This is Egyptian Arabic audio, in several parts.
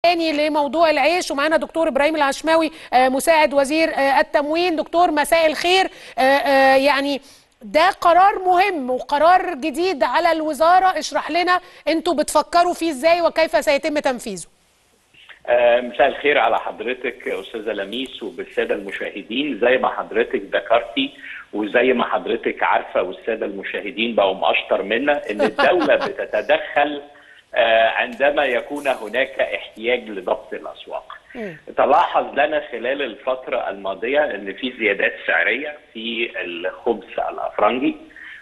تاني لموضوع العيش ومعانا دكتور ابراهيم العشماوي آه، مساعد وزير آه، التموين دكتور مساء الخير آه، آه، يعني ده قرار مهم وقرار جديد على الوزاره اشرح لنا انتوا بتفكروا فيه ازاي وكيف سيتم تنفيذه آه، مساء الخير على حضرتك يا استاذه لميس وبالساده المشاهدين زي ما حضرتك ذكرتي وزي ما حضرتك عارفه والساده المشاهدين بقوا اشطر منا ان الدوله بتتدخل آه، عندما يكون هناك احتياج لضبط الاسواق. تلاحظ لنا خلال الفتره الماضيه ان في زيادات سعريه في الخبز الافرنجي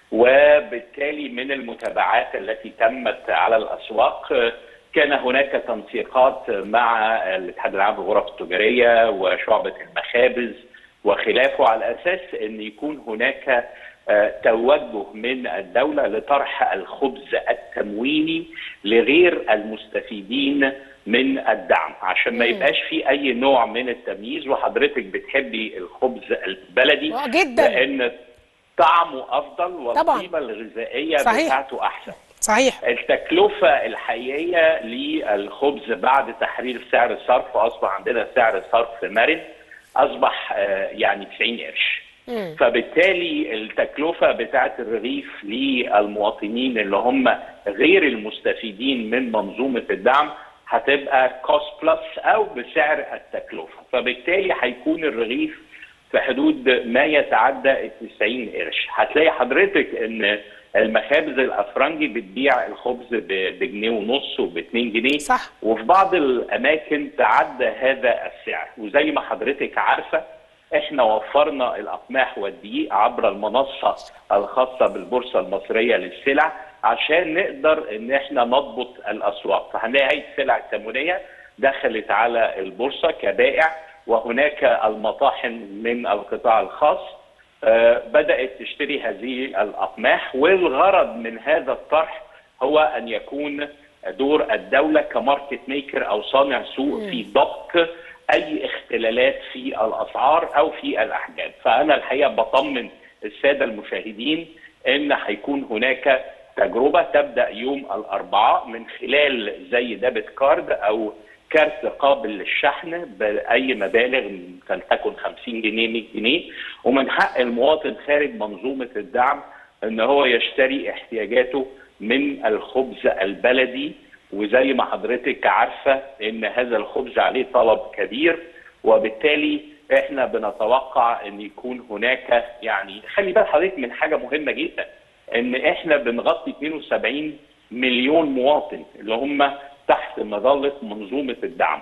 وبالتالي من المتابعات التي تمت على الاسواق آه، كان هناك تنسيقات مع الاتحاد العام للغرف التجاريه وشعبه المخابز وخلافه على اساس ان يكون هناك آه، توجه من الدوله لطرح الخبز التمويني لغير المستفيدين من الدعم عشان ما مم. يبقاش في اي نوع من التمييز وحضرتك بتحبي الخبز البلدي آه، جداً. لان طعمه افضل طبعاً. والقيمه الغذائيه صحيح. بتاعته احسن صحيح التكلفة الحقيقية للخبز بعد تحرير سعر الصرف أصبح عندنا سعر صرف مرن أصبح آه، يعني 90 قرش مم. فبالتالي التكلفة بتاعة الرغيف للمواطنين اللي هم غير المستفيدين من منظومة الدعم هتبقى كوست بلس أو بسعر التكلفة فبالتالي هيكون الرغيف في حدود ما يتعدى ال 90 قرش هتلاقي حضرتك ان المخابز الافرنجي بتبيع الخبز ب- بجنيه ونص وب 2 جنيه صح. وفي بعض الاماكن تعدى هذا السعر وزي ما حضرتك عارفه احنا وفرنا الاقماح والدقيق عبر المنصه الخاصه بالبورصه المصريه للسلع عشان نقدر ان احنا نضبط الاسواق فهنلاقي هيئه السلع التموينيه دخلت على البورصه كبائع وهناك المطاحن من القطاع الخاص آه، بدات تشتري هذه الاقماح والغرض من هذا الطرح هو ان يكون دور الدوله كماركت ميكر او صانع سوق في ضبط اي اختلالات في الاسعار او في الاحجام فانا الحقيقه بطمن الساده المشاهدين ان هيكون هناك تجربه تبدا يوم الاربعاء من خلال زي ديبت كارد او كارت قابل للشحن باي مبالغ فلتكن 50 جنيه 100 جنيه ومن حق المواطن خارج منظومه الدعم ان هو يشتري احتياجاته من الخبز البلدي وزي ما حضرتك عارفه ان هذا الخبز عليه طلب كبير وبالتالي احنا بنتوقع ان يكون هناك يعني خلي بال حضرتك من حاجه مهمه جدا ان احنا بنغطي 72 مليون مواطن اللي هم تحت مظله منظومه الدعم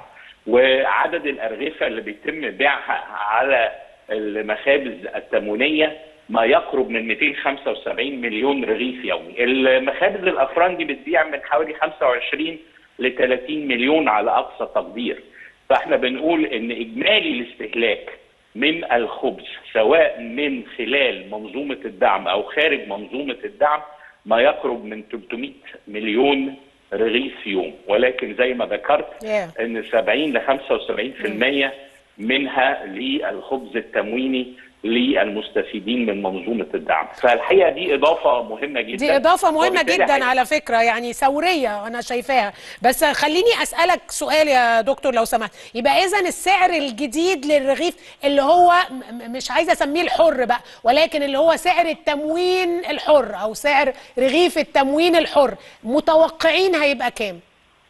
وعدد الارغفه اللي بيتم بيعها على المخابز التموينيه ما يقرب من 275 مليون رغيف يومي المخابز الافرنجي بتبيع من حوالي 25 ل 30 مليون على اقصى تقدير فاحنا بنقول ان اجمالي الاستهلاك من الخبز سواء من خلال منظومه الدعم او خارج منظومه الدعم ما يقرب من 300 مليون رغيف يوم ولكن زي ما ذكرت Yeah. ان 70 ل 75% منها للخبز التمويني للمستفيدين من منظومه الدعم فالحقيقه دي اضافه مهمه جدا دي اضافه مهمه وبالتالي جدا هي- على فكره يعني ثوريه انا شايفاها بس خليني اسالك سؤال يا دكتور لو سمحت يبقى اذا السعر الجديد للرغيف اللي هو م- م- مش عايزه اسميه الحر بقى ولكن اللي هو سعر التموين الحر او سعر رغيف التموين الحر متوقعين هيبقى كام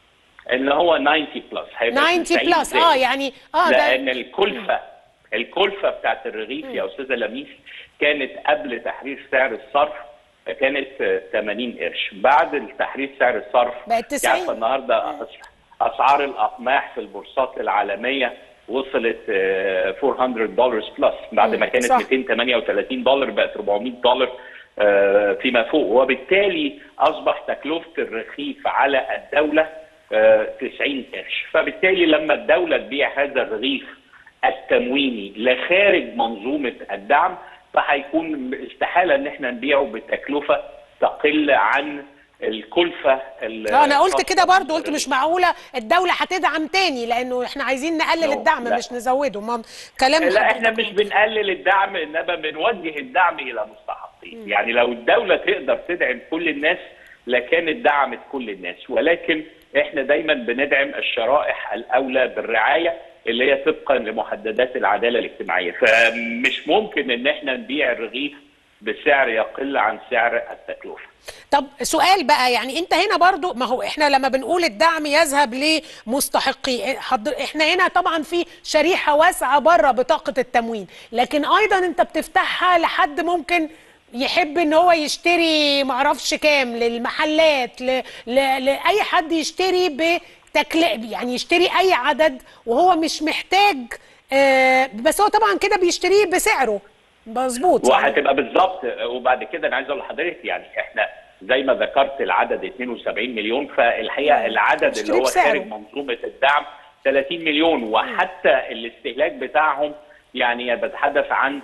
ان هو 90 بلس هيبقى 90 بلس اه يعني اه ده لان الكلفه الكلفه بتاعت الرغيف يا استاذه لميس كانت قبل تحرير سعر الصرف كانت آه، 80 قرش بعد تحرير سعر الصرف بقت 90. عارفه النهارده أس- اسعار الاقماح في البورصات العالميه وصلت آه، 400 دولار بلس بعد ما مم، كانت صح. 238 دولار بقت 400 دولار آه، فيما فوق وبالتالي اصبح تكلفه الرغيف على الدوله آه، 90 قرش فبالتالي لما الدوله تبيع هذا الرغيف التمويني لخارج منظومه الدعم فهيكون استحاله ان احنا نبيعه بتكلفه تقل عن الكلفه ال- اه انا قلت كده الخاصة برضو قلت مش بالرغيف. معقوله الدوله هتدعم تاني لانه احنا عايزين نقلل No، الدعم لا. مش نزوده ما كلام لا حضرتك احنا مش بنقلل الدعم انما بنوجه الدعم الى مستحقين يعني لو الدوله تقدر تدعم كل الناس لكانت دعمت كل الناس ولكن احنا دايما بندعم الشرائح الاولى بالرعايه اللي هي طبقا لمحددات العداله الاجتماعيه فمش ممكن ان احنا نبيع الرغيف بسعر يقل عن سعر التكلفه طب سؤال بقى يعني انت هنا برضو ما هو احنا لما بنقول الدعم يذهب لمستحقي حضر احنا هنا طبعا في شريحه واسعه بره بطاقه التموين لكن ايضا انت بتفتحها لحد ممكن يحب ان هو يشتري معرفش كام للمحلات ل... ل... لاي حد يشتري بتكلفه يعني يشتري اي عدد وهو مش محتاج آه بس هو طبعا كده بيشتريه بسعره مظبوط وهتبقى بالظبط وبعد كده انا عايز اقول لحضرتك يعني احنا زي ما ذكرت العدد 72 مليون فالحقيقه العدد اللي هو خارج منظومه الدعم 30 مليون وحتى الاستهلاك بتاعهم يعني بتحدث عن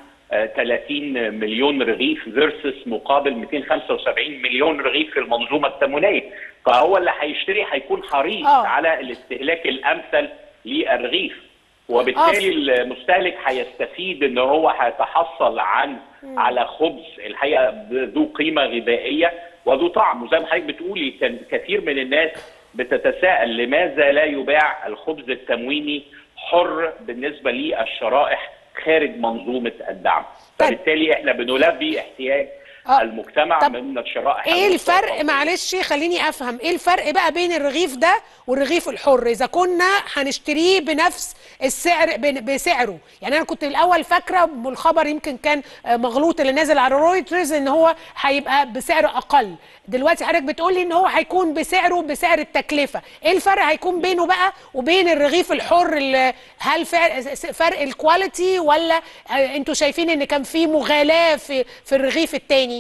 30 مليون رغيف فيرسس مقابل 275 مليون رغيف في المنظومه التموينيه فهو اللي هيشتري هيكون حريص أوه. على الاستهلاك الامثل للرغيف وبالتالي المستهلك هيستفيد ان هو هيتحصل عن مم. على خبز الحقيقه ذو قيمه غذائيه وذو طعم وزي ما حضرتك بتقولي كان كثير من الناس بتتساءل لماذا لا يباع الخبز التمويني حر بالنسبه للشرائح خارج منظومه الدعم طيب. فبالتالي احنا بنلبي احتياج آه. المجتمع من الشرائح ايه الفرق معلش خليني افهم ايه الفرق بقى بين الرغيف ده والرغيف الحر اذا كنا هنشتريه بنفس السعر بسعره يعني انا كنت الاول فاكره والخبر يمكن كان مغلوط اللي نازل على رويترز ان هو هيبقى بسعر اقل دلوقتي حضرتك بتقولي ان هو هيكون بسعره بسعر التكلفه ايه الفرق هيكون بينه بقى وبين الرغيف الحر هل فرق الكواليتي ولا انتوا شايفين ان كان في مغالاه في في الرغيف الثاني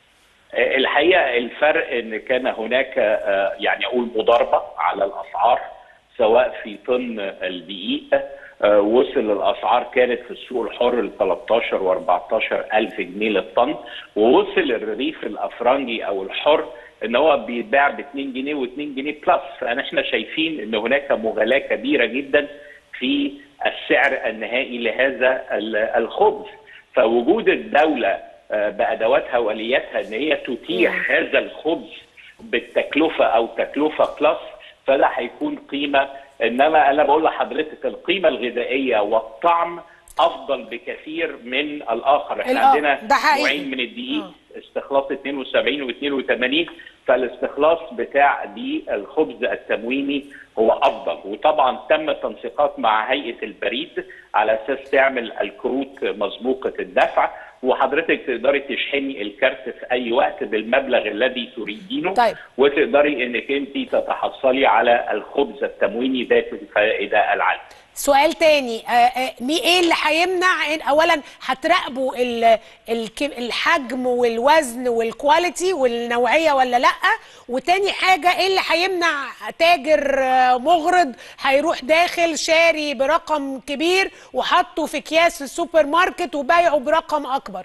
الحقيقه الفرق ان كان هناك يعني اقول مضاربه على الاسعار سواء في طن الدقيق وصل الاسعار كانت في السوق الحر ل 13 و 14 الف جنيه للطن ووصل الرغيف الافرنجي او الحر ان هو بيتباع ب 2 جنيه و2 جنيه بلس فاحنا شايفين ان هناك مغالاه كبيره جدا في السعر النهائي لهذا الخبز فوجود الدوله بادواتها والياتها ان هي تتيح هذا الخبز بالتكلفه او تكلفه بلس فده هيكون قيمه انما انا بقول لحضرتك القيمه الغذائيه والطعم افضل بكثير من الاخر احنا عندنا نوعين من الدقيق استخلاص 72 و82 فالاستخلاص بتاع دي الخبز التمويني هو افضل وطبعا تم التنسيقات مع هيئه البريد على اساس تعمل الكروت مسبوقه الدفع وحضرتك تقدري تشحني الكارت في اي وقت بالمبلغ الذي تريدينه طيب. وتقدري انك انت تتحصلي على الخبز التمويني ذات الفائده العاليه. سؤال تاني مي ايه اللي هيمنع اولا هتراقبوا الحجم والوزن والكواليتي والنوعيه ولا لا وتاني حاجه ايه اللي هيمنع تاجر مغرض هيروح داخل شاري برقم كبير وحطه في اكياس في السوبر ماركت وبايعه برقم اكبر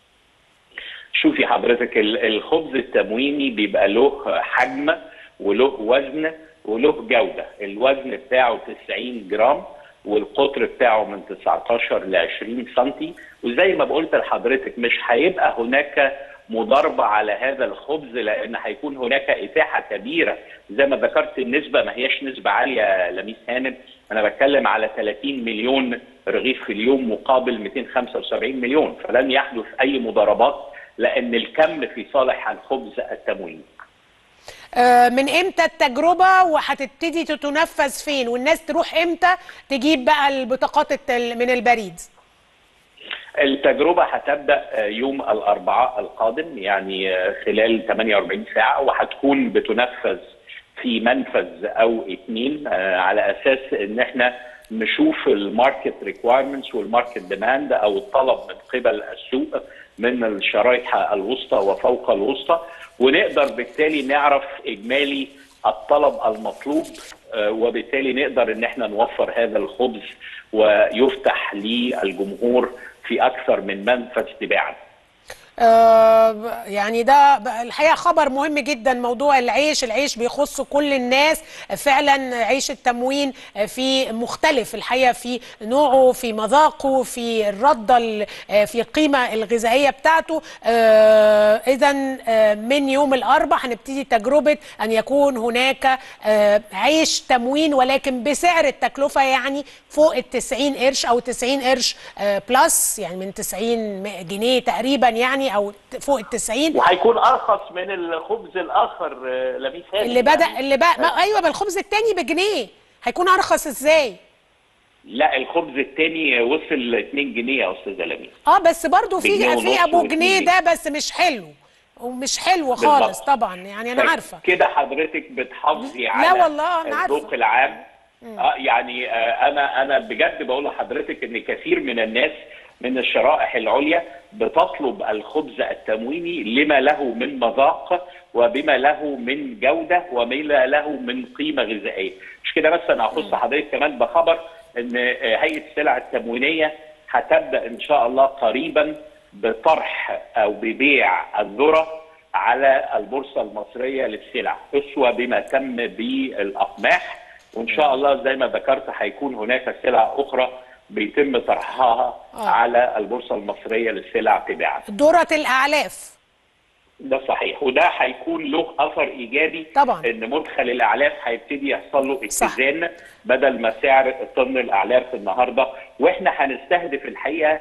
شوفي حضرتك الخبز التمويني بيبقى له حجم وله وزن وله جوده الوزن بتاعه 90 جرام والقطر بتاعه من 19 ل 20 سم وزي ما قلت لحضرتك مش هيبقى هناك مضاربه على هذا الخبز لان هيكون هناك اتاحه كبيره زي ما ذكرت النسبه ما هياش نسبه عاليه لميس هانم انا بتكلم على 30 مليون رغيف في اليوم مقابل 275 مليون فلن يحدث اي مضاربات لان الكم في صالح الخبز التمويني من امتى التجربه وهتبتدي تتنفذ فين والناس تروح امتى تجيب بقى البطاقات من البريد التجربه هتبدا يوم الاربعاء القادم يعني خلال 48 ساعه وهتكون بتنفذ في منفذ او اثنين على اساس ان احنا نشوف الماركت ريكوايرمنتس والماركت ديماند او الطلب من قبل السوق من الشرائح الوسطى وفوق الوسطى ونقدر بالتالي نعرف اجمالي الطلب المطلوب وبالتالي نقدر ان احنا نوفر هذا الخبز ويفتح للجمهور في اكثر من منفذ تباعا. آه، يعني ده ب- الحقيقه خبر مهم جدا موضوع العيش العيش بيخص كل الناس فعلا عيش التموين في مختلف الحقيقه في نوعه في مذاقه في الرده ال- في القيمه الغذائيه بتاعته اذا من يوم الاربعاء هنبتدي تجربه ان يكون هناك آه، عيش تموين ولكن بسعر التكلفه يعني فوق ال 90 قرش او 90 قرش آه، بلس يعني من 90 جنيه تقريبا يعني او فوق ال 90 وهيكون ارخص من الخبز الاخر آه، لميس هاني اللي بدا يعني اللي بقى ما ايوه ما الخبز التاني بجنيه هيكون ارخص ازاي لا الخبز التاني وصل ل 2 جنيه يا استاذه لميس اه بس برضو في بجنيه في ونص ابو واتنين جنيه جنيه. ده بس مش حلو ومش حلو خالص بالظبط. طبعا يعني انا عارفه كده حضرتك بتحافظي لا على والله أنا عارفة. الذوق العام اه يعني آه انا انا بجد بقول لحضرتك ان كثير من الناس من الشرائح العليا بتطلب الخبز التمويني لما له من مذاق وبما له من جوده وما له من قيمه غذائيه مش كده بس انا هخص حضرتك كمان بخبر ان آه، هيئه السلع التموينيه هتبدا ان شاء الله قريبا بطرح او ببيع الذره على البورصه المصريه للسلع اسوه بما تم بالاقماح وان شاء الله زي ما ذكرت هيكون هناك سلع اخرى بيتم طرحها آه. على البورصه المصريه للسلع تباعا ذره الاعلاف ده صحيح وده هيكون له اثر ايجابي طبعاً. ان مدخل الاعلاف هيبتدي يحصل له صح. اتزان بدل ما سعر طن الاعلاف النهارده واحنا هنستهدف الحقيقه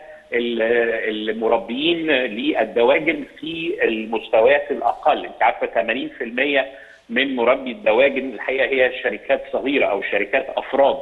ال- المربيين للدواجن في المستويات الاقل انت عارفه 80% من مربي الدواجن الحقيقه هي شركات صغيره او شركات افراد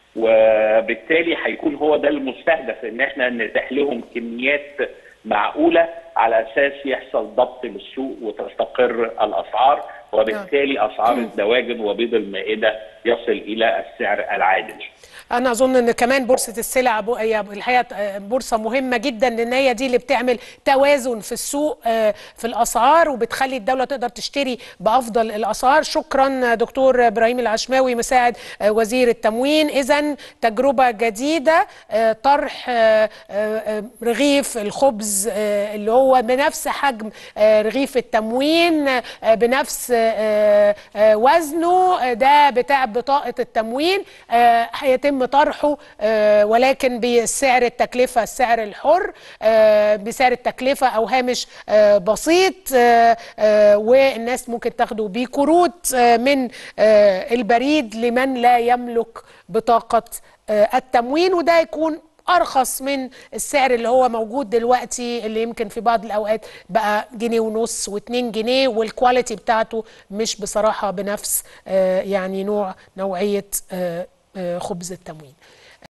وبالتالي هيكون هو ده المستهدف ان احنا نتاح لهم كميات معقوله على اساس يحصل ضبط للسوق وتستقر الاسعار وبالتالي اسعار الدواجن وبيض المائده يصل الى السعر العادل. انا اظن ان كمان بورصه السلع بو- هي الحقيقه آه، بورصه مهمه جدا لان هي دي اللي بتعمل توازن في السوق آه، في الاسعار وبتخلي الدوله تقدر تشتري بافضل الاسعار شكرا دكتور ابراهيم العشماوي مساعد آه، وزير التموين اذا تجربه جديده آه، طرح آه، آه، رغيف الخبز آه، اللي هو بنفس حجم آه، رغيف التموين آه، بنفس آه، آه، وزنه آه، ده بتاع بطاقه التموين آه، هيتم طرحه آه، ولكن بسعر التكلفه السعر الحر آه، بسعر التكلفه او هامش آه، بسيط آه، آه، والناس ممكن تاخده بكروت آه، من آه، البريد لمن لا يملك بطاقه آه، التموين وده يكون ارخص من السعر اللي هو موجود دلوقتي اللي يمكن في بعض الاوقات بقى جنيه ونص واتنين جنيه والكواليتي بتاعته مش بصراحه بنفس آه، يعني نوع نوعيه آه، آه، خبز التموين